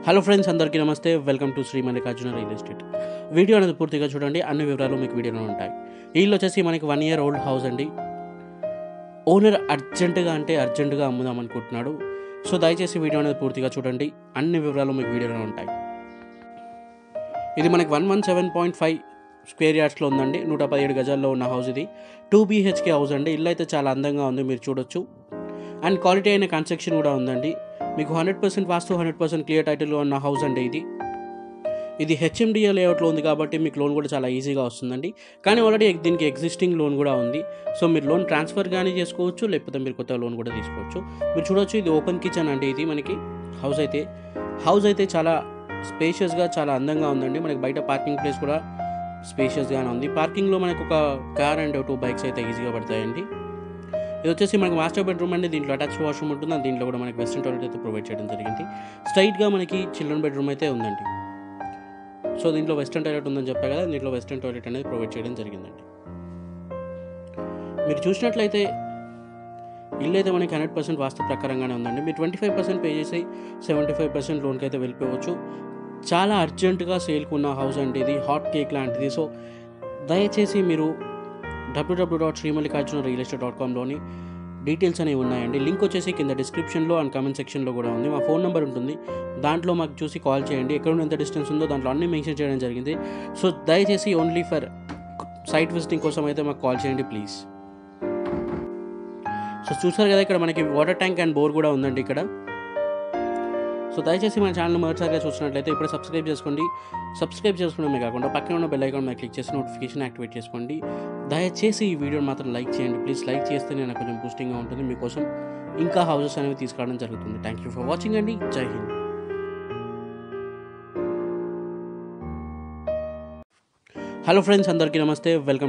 hello friends అందరికీ నమస్తే welcome to Shri Mallikarjuna real estate video అనేది పూర్తిగా చూడండి అన్ని వివరాలు మీకు వీడియోలో ఉంటాయి ఈ ఇల్లు వచ్చేసి మనకి వన్ ఇయర్ ఓల్డ్ హౌస్ అండి ఓనర్ అర్జెంటుగా అంటే అర్జెంటుగా అమ్ముదాం అనుకుంటున్నాడు సో దయచేసి వీడియో అనేది పూర్తిగా చూడండి అన్ని వివరాలు మీకు వీడియోలో ఉంటాయి ఇది మనకి one one seven point five square యార్డ్స్లో ఉందండి నూట పదిహేడు గజాల్లో ఉన్న హౌస్ ఇది టూ బీహెచ్కే హౌస్ అండి ఇల్లు అయితే చాలా అందంగా ఉంది మీరు చూడొచ్చు అండ్ క్వాలిటీ అయిన కన్స్ట్రక్షన్ కూడా ఉందండి మీకు hundred percent vastu hundred percent clear టైటిల్లో ఉన్న హౌస్ అండి ఇది ఇది హెచ్ఎండిఏ లేఅవుట్లో ఉంది కాబట్టి మీకు లోన్ కూడా చాలా ఈజీగా వస్తుందండి కానీ ఆల్రెడీ దీనికి ఎగ్జిస్టింగ్ లోన్ కూడా ఉంది సో మీరు లోన్ ట్రాన్స్ఫర్ కానీ చేసుకోవచ్చు లేకపోతే మీరు కొత్త లోన్ కూడా తీసుకోవచ్చు మీరు చూడొచ్చు ఇది ఓపెన్ కిచెన్ అండి ఇది మనకి హౌస్ అయితే హౌస్ అయితే చాలా స్పేషియస్గా చాలా అందంగా ఉందండి మనకి బయట పార్కింగ్ ప్లేస్ కూడా స్పేషియస్గానే ఉంది పార్కింగ్లో మనకు ఒక కార్ అండ్ టూ బైక్స్ అయితే ఈజీగా పడతాయండి ఇది వచ్చేసి మనకి మాస్టర్ బెడ్రూమ్ అండి దీంట్లో అటాచ్ వాష్రూమ్ ఉంటుంది and దీంట్లో కూడా మనకి వెస్ట్రన్ టాయిలెట్ అయితే ప్రొవైడ్ చేయడం జరిగింది స్ట్రైట్గా మనకి చిల్డ్రన్ బెడ్రూమ్ అయితే ఉందండి సో దీంట్లో వెస్ట్రన్ టాయిలెట్ ఉందని చెప్పా కదా దీంట్లో వెస్ట్రన్ టాయిలెట్ అనేది ప్రొవైడ్ చేయడం జరిగిందండి మీరు చూసినట్లయితే ఇల్లు అయితే మనకి హండ్రెడ్ పర్సెంట్ వాస్తు ప్రకారంగానే ఉందండి మీరు ట్వంటీ ఫైవ్ పర్సెంట్ పే చేసి సెవెంటీ ఫైవ్ పర్సెంట్ లోన్కి అయితే వెళ్ళిపోవచ్చు చాలా అర్జెంటుగా సేల్కి ఉన్న హౌస్ అండి ఇది హాట్ కేక్ లాంటిది సో దయచేసి మీరు W W dot Srimallikarjuna real estate dot కామ్లోని details అనేవి ఉన్నాయండి లింక్ వచ్చేసి కింద డిస్క్రిప్షన్లో అండ్ కామెంట్ సెక్షన్లో కూడా ఉంది మా ఫోన్ నెంబర్ ఉంటుంది దాంట్లో మాకు చూసి కాల్ చేయండి ఎక్కడ నుండి ఎంత డిస్టెన్స్ ఉందో దాంట్లో అన్నీ మెన్షన్ చేయడం జరిగింది సో దయచేసి ఓన్లీ ఫర్ సైట్ విజిటింగ్ కోసం అయితే మాకు కాల్ చేయండి ప్లీజ్ సో చూసారు కదా ఇక్కడ మనకి వాటర్ ట్యాంక్ అండ్ బోర్ కూడా ఉందండి ఇక్కడ సో దయచేసి మన ఛానల్ మొదటిసారిగా చూసినట్లయితే ఇప్పుడు సబ్స్క్రైబ్ చేసుకోండి సబ్స్క్రైబ్ చేసుకోవడమే కాకుండా పక్కన ఉన్న బెల్ ఐకాన్ మీద క్లిక్ చేసి నోటిఫికేషన్ యాక్టివేట్ చేసుకోండి దయచేసి ఈ వీడియోని మాత్రం లైక్ చేయండి ప్లీజ్ లైక్ చేస్తే నేను కొంచెం బూస్టింగ్గా ఉంటుంది మీకోసం ఇంకా హౌసెస్ అనేవి తీసుకురావడం జరుగుతుంది థ్యాంక్ యూ ఫర్ వాచింగ్ అండి జై హింద్ హలో ఫ్రెండ్స్ అందరికీ నమస్తే వెల్కమ్